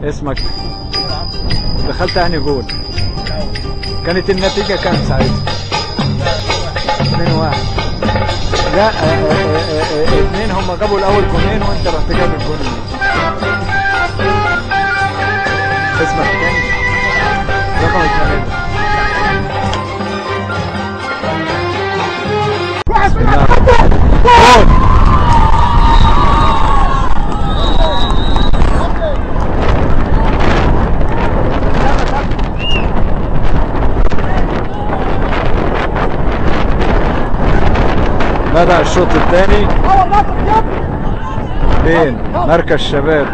اسمك دخلت انهي جول كانت النتيجة كام ساعتها 2 1 لا آه، آه، آه، آه، اتنين هم جابوا الاول جونين وانت رحت جاب الجون اسمك تاني رقم الثلاثة بسم الله جول بدأ الشوط الثاني بين مركز شباب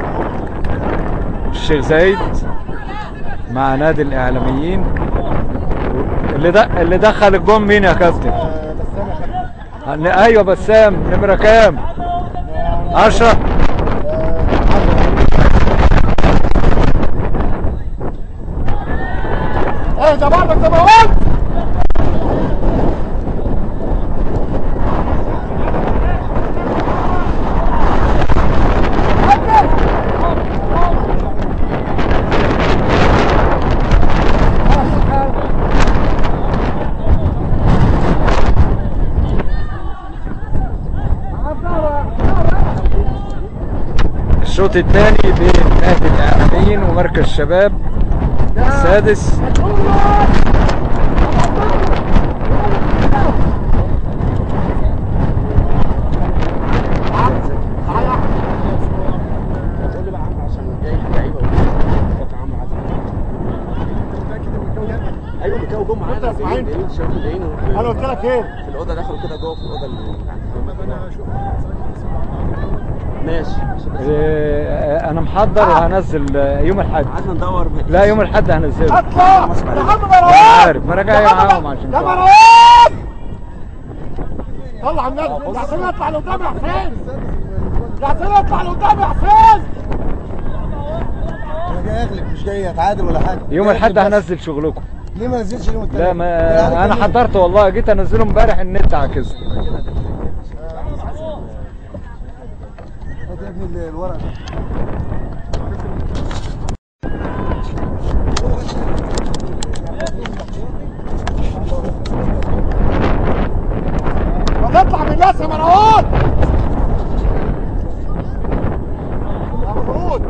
الشيخ زايد مع نادي الاعلاميين اللي د... اللي دخل الجون مين يا كابتن؟ هن- ايوه بسام نمره كام؟ 10 اهدى برضك زي ما قلت الشوط الثاني بين نادي الاعلاميين ومركز شباب السادس ايوه بيكاو جم معانا أنت اسماعيل؟ جايين جايين شافوا جايين انا قلت لك ايه في الاوضه دخلوا كده جوه في الاوضه اللي ماشي آه، انا محضر وهنزل آه، يوم الاحد قعدنا ندور ب- لا يوم الاحد هنزله اطلع يا عم مروان عارف، ما أنا جاي يا عم معاهم مر- عشان يا كده. مروان طلع الناس يا حسين اطلع لقدام يا حسين يا حسين اطلع لقدام يا حسين انا جاي اغلب مش جاي اتعادل ولا حاجه يوم جاي الاحد أغلب بس. هنزل شغلكم ليه ما نزلش اليوم التاني لا ما انا حضرت والله جيت انزله امبارح النت عكسه هات يا ابني ال- الورق ده ما تطلع من الناس يا مروان يا مفروض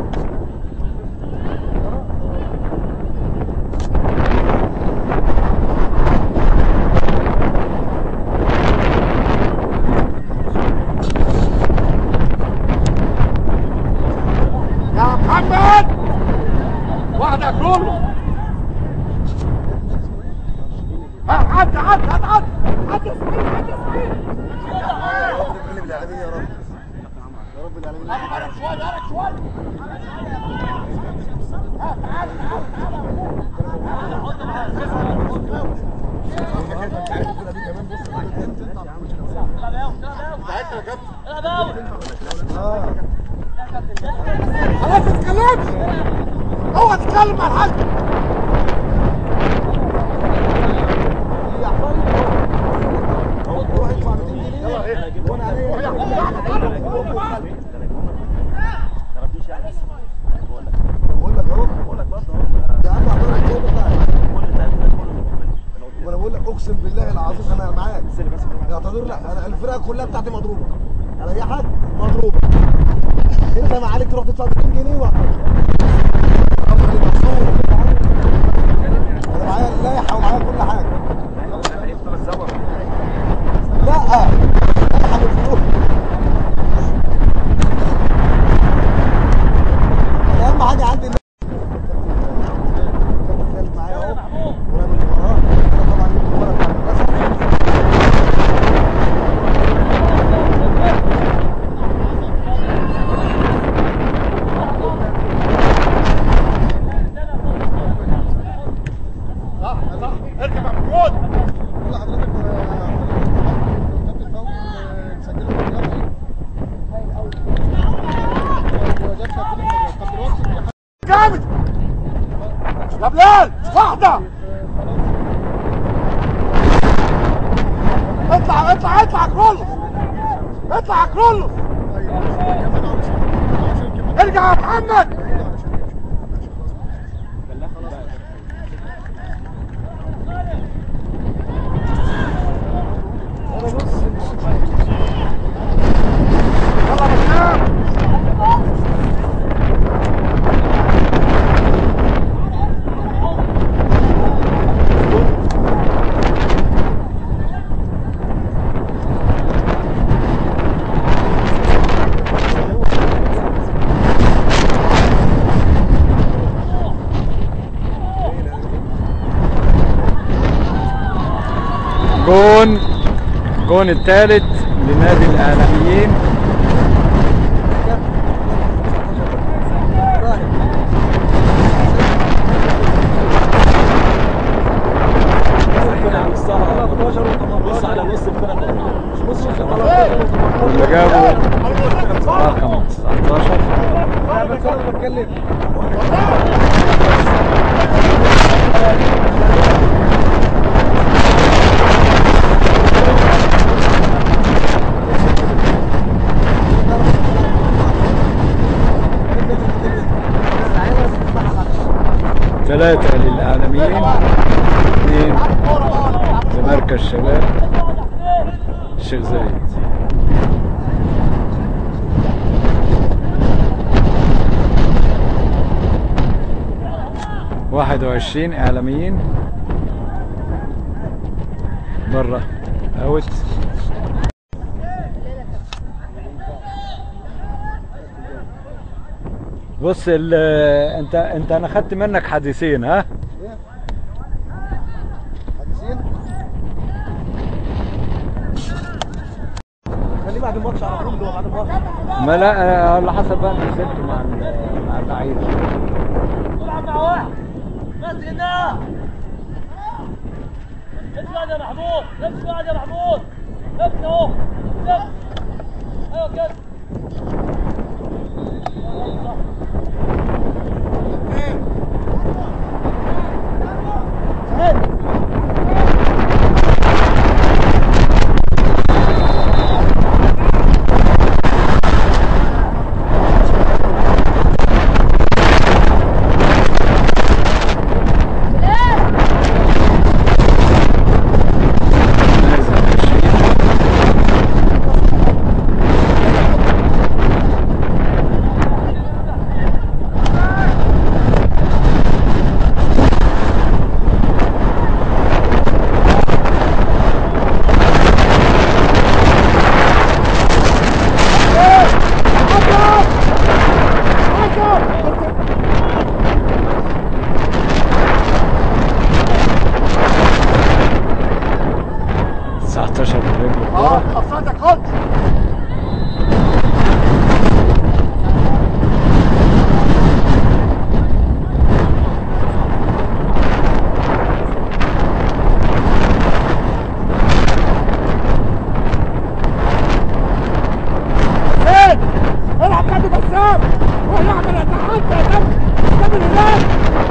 يا محمد واحدة كله ها عد عد عد عد عد اسماعيل عد اسماعيل اغلب الاعلاميين يا رب يا رب الاعلاميين قرب شوية قرب شوية ها تعال تعال تعال خلاص ما تتكلمش اوعى تتكلم مع الحاج بقول لك اهو بقول لك برضه يا عم احضر الجول بتاعك وانا بقول لك اقسم بالله العظيم انا معاك اعتذر لا انا الفرقه كلها بتاعتي مضروبه اريحك مضروبه انت ما عليك تروح تدفع 200 جنيه واعتذر أفضل المقصود. انا معايا اللائحه ومعايا كل حاجه لا اللائحه بالفلوس أنا اهم حاجه عندي إن- كان معايا اهو وانا من وراه أنا طبعا جبت الورق بتاع المدرسه صح صح اركب يا محمود والله حضرتك كابتن فوزي مسجله في الجامعه جامد يا بلال واحدة اطلع اطلع اطلع كرولوس اطلع كرولوس ارجع يا محمد الجون الجون الثالث لنادي الاعلاميين الفرقه على نصها بص على نص الفرقه مش نص واللي جابوا رقم 19 لا بس انا بتكلم ثلاثة للإعلاميين اثنين لمركز شباب الشيخ زايد واحد وعشرين إعلاميين برا أوت بص ال انت انت انا خدت منك حديثين ها حديثين خليه بعد الماتش على طول اللي هو بعد الماتش ما لا آه، على حسب بقى نزلت مع ال- مع اللعيبه العب مع واحد بس هنا اسمع يا محمود اسمع يا محمود ابني اهو ابني. ايوه كده نازل 20 19 برجل الكرة اه قصتك خالص فين؟ العب كده بسام ويعمل يتحدى يا دم دم الهلال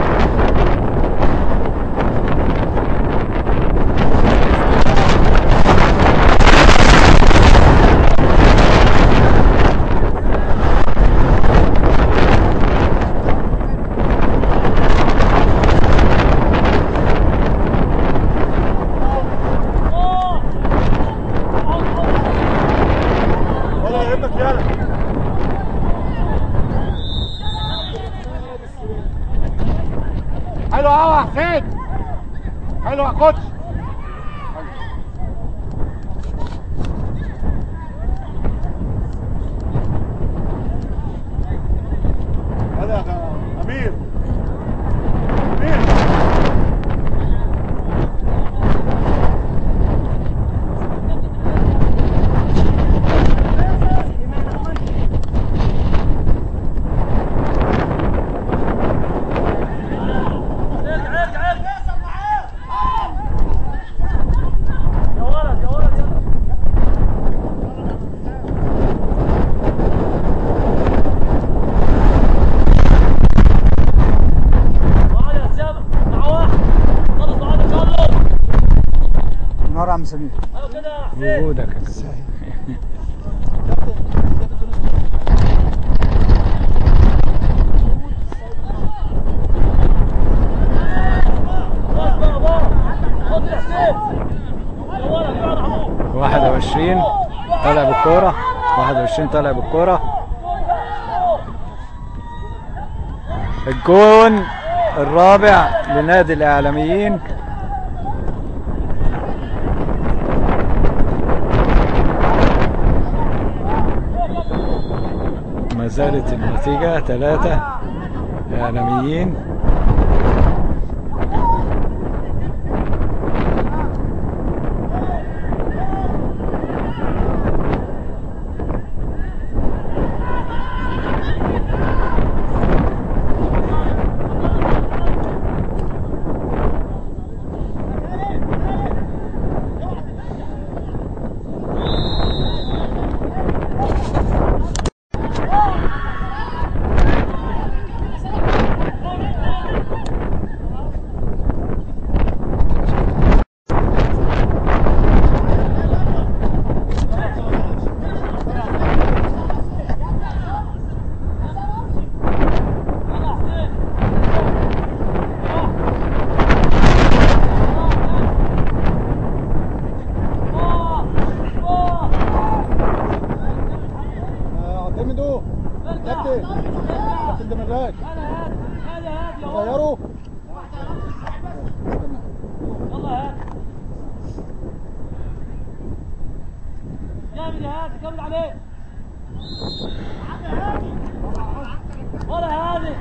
ولا يهمك يالا حلو قوي يا حسين حلو يا كوتش هذا يا امير امير ارجع ارجع ارجع يا ولد يا ولد يلا تعال يا اسامه مع واحد خلص معانا ان شاء الله نهار عم سمير ايوه كده يا حسين وجودك يا كابتن. خلاص بقى بقى خد يا حسين يا ولد يا محمود 21 طالع بالكرة 21 طالع بالكرة الجون الرابع لنادي الإعلاميين ما زالت النتيجة ثلاثة إعلاميين شغال انا هادي هادي هادي اهو غيره يلا هادي جامد يا هادي كمل عليه ولا هادي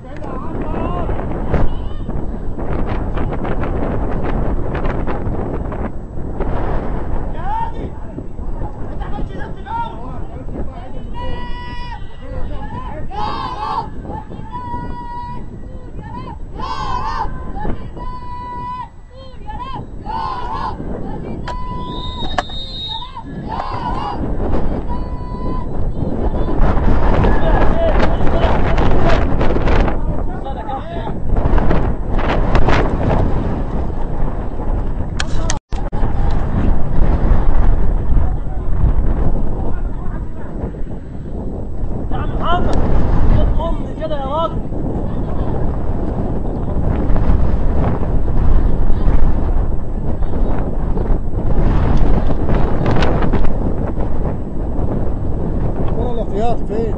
وصل يا كابتن يا عم محمد جت امي كده يا راجل فين الاحتياطي فين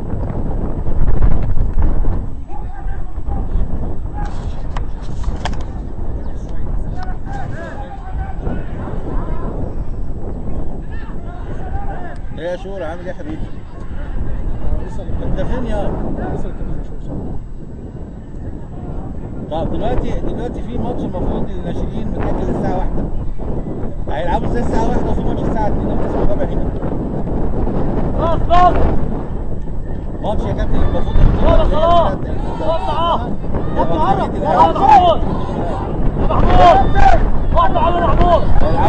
ايه يا شور عامل ايه يا حبيبي؟ لسه انت فين يا؟ لسه التلفزيون مش وصل طب دلوقتي دلوقتي في ماتش المفروض الناشئين متأجل الساعة واحدة هيلعبوا ازاي الساعة واحدة وفي ماتش الساعة 2 لو تسمع ربع هنا خلاص خلاص ماتش يا كابتن المفروض خلاص خلاص خلاص يا محمود يا محمود واحد على محمود